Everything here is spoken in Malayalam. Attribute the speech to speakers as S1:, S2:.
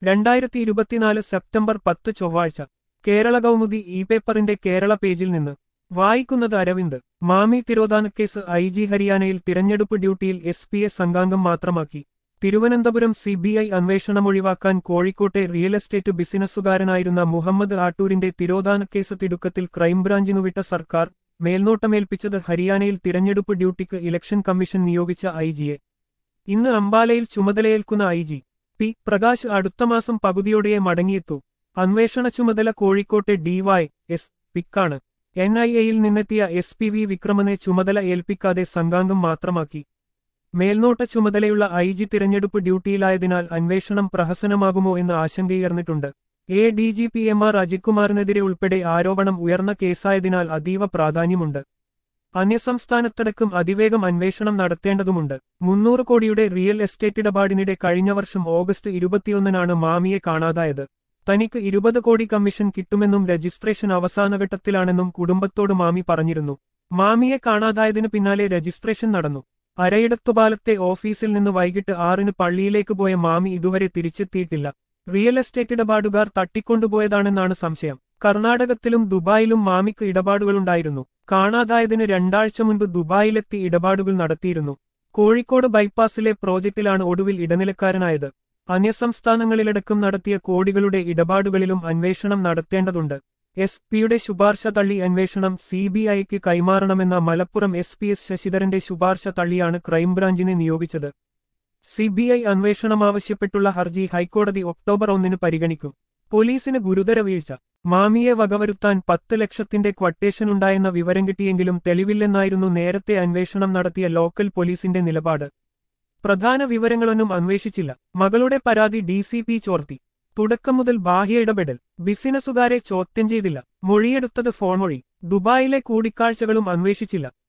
S1: രണ്ടായിരത്തി ഇരുപത്തിനാല് സെപ്റ്റംബർ പത്ത് ചൊവ്വാഴ്ച കേരള കൗമുദി ഇ പേപ്പറിന്റെ കേരള പേജിൽ നിന്ന് വായിക്കുന്നത് അരവിന്ദ് മാമി തിരോധാനക്കേസ് ഐ ജി ഹരിയാനയിൽ തിരഞ്ഞെടുപ്പ് ഡ്യൂട്ടിയിൽ എസ് പി എസ് സംഘാംഗം മാത്രമാക്കി തിരുവനന്തപുരം സി ബി ഐ അന്വേഷണം ഒഴിവാക്കാൻ കോഴിക്കോട്ടെ റിയൽ എസ്റ്റേറ്റ് ബിസിനസ്സുകാരനായിരുന്ന മുഹമ്മദ് ആട്ടൂരിന്റെ തിരോധാനക്കേസ് തിടുക്കത്തിൽ ക്രൈംബ്രാഞ്ചിനു വിട്ട സർക്കാർ മേൽനോട്ടമേൽപ്പിച്ചത് ഹരിയാനയിൽ തിരഞ്ഞെടുപ്പ് ഡ്യൂട്ടിക്ക് ഇലക്ഷൻ കമ്മീഷൻ നിയോഗിച്ച ഐ ജിയെ ഇന്ന് അംബാലയിൽ ചുമതലയേൽക്കുന്ന ഐ ജി പി പ്രകാശ് അടുത്ത മാസം പകുതിയോടെ മടങ്ങിയെത്തൂ അന്വേഷണ ചുമതല കോഴിക്കോട്ടെ ഡിവൈ എസ് പിക്കാണ് എൻ ഐ എയിൽ നിന്നെത്തിയ എസ് പി വി വിക്രമനെ ചുമതല ഏൽപ്പിക്കാതെ സംഘാംഗം മാത്രമാക്കി മേൽനോട്ട ചുമതലയുള്ള ഐ ജി തിരഞ്ഞെടുപ്പ് ഡ്യൂട്ടിയിലായതിനാൽ അന്വേഷണം പ്രഹസനമാകുമോ എന്ന് ആശങ്കയുയർന്നിട്ടുണ്ട് A D G P M R അജിത്കുമാറിനെതിരെ ഉൾപ്പെടെ ആരോപണം ഉയർന്ന കേസായതിനാൽ അതീവ പ്രാധാന്യമുണ്ട് അന്യസംസ്ഥാനത്തടക്കം അതിവേഗം അന്വേഷണം നടത്തേണ്ടതുമുണ്ട് മുന്നൂറ് കോടിയുടെ റിയൽ എസ്റ്റേറ്റ് ഇടപാടിനിടെ കഴിഞ്ഞ വർഷം ഓഗസ്റ്റ് ഇരുപത്തിയൊന്നിനാണ് മാമിയെ കാണാതായത് തനിക്ക് ഇരുപത് കോടി കമ്മീഷൻ കിട്ടുമെന്നും രജിസ്ട്രേഷൻ അവസാനഘട്ടത്തിലാണെന്നും കുടുംബത്തോട് മാമി പറഞ്ഞിരുന്നു മാമിയെ കാണാതായതിനു പിന്നാലെ രജിസ്ട്രേഷൻ നടന്നു അരയിടത്തുപാലത്തെ ഓഫീസിൽ നിന്ന് വൈകിട്ട് ആറിന് പള്ളിയിലേക്ക് പോയ മാമി ഇതുവരെ തിരിച്ചെത്തിയിട്ടില്ല റിയൽ എസ്റ്റേറ്റ് ഇടപാടുകാർ തട്ടിക്കൊണ്ടുപോയതാണെന്നാണ് സംശയം കർണാടകത്തിലും ദുബായിലും മാമിക്ക് ഇടപാടുകളുണ്ടായിരുന്നു കാണാതായതിന് രണ്ടാഴ്ച മുൻപ് ദുബായിലെത്തി ഇടപാടുകൾ നടത്തിയിരുന്നു കോഴിക്കോട് ബൈപ്പാസിലെ പ്രോജക്റ്റിലാണ് ഒടുവിൽ ഇടനിലക്കാരനായത് അന്യസംസ്ഥാനങ്ങളിലടക്കം നടത്തിയ കോടികളുടെ ഇടപാടുകളിലും അന്വേഷണം നടത്തേണ്ടതുണ്ട് എസ് പിയുടെ ശുപാർശ തള്ളി അന്വേഷണം സി ബി ഐക്ക് കൈമാറണമെന്ന മലപ്പുറം എസ് പി എസ് ശശിധരന്റെ ശുപാർശ തള്ളിയാണ് ക്രൈംബ്രാഞ്ചിനെ നിയോഗിച്ചത് സി ബി ഐ അന്വേഷണം ആവശ്യപ്പെട്ടുള്ള ഹർജി ഹൈക്കോടതി ഒക്ടോബർ ഒന്നിന് പരിഗണിക്കും പോലീസിന് ഗുരുതര വീഴ്ച മാമിയെ വകവരുത്താൻ പത്ത് ലക്ഷത്തിന്റെ ക്വട്ടേഷൻ ഉണ്ടായെന്ന വിവരം കിട്ടിയെങ്കിലും തെളിവില്ലെന്നായിരുന്നു നേരത്തെ അന്വേഷണം നടത്തിയ ലോക്കൽ പോലീസിന്റെ നിലപാട് പ്രധാന വിവരങ്ങളൊന്നും അന്വേഷിച്ചില്ല മകളുടെ പരാതി ഡി സി പി ചോർത്തി തുടക്കം മുതൽ ബാഹ്യ ഇടപെടൽ ബിസിനസ്സുകാരെ ചോദ്യം ചെയ്തില്ല മൊഴിയെടുത്തത് ഫോൺ വഴി ദുബായിലെ കൂടിക്കാഴ്ചകളും അന്വേഷിച്ചില്ല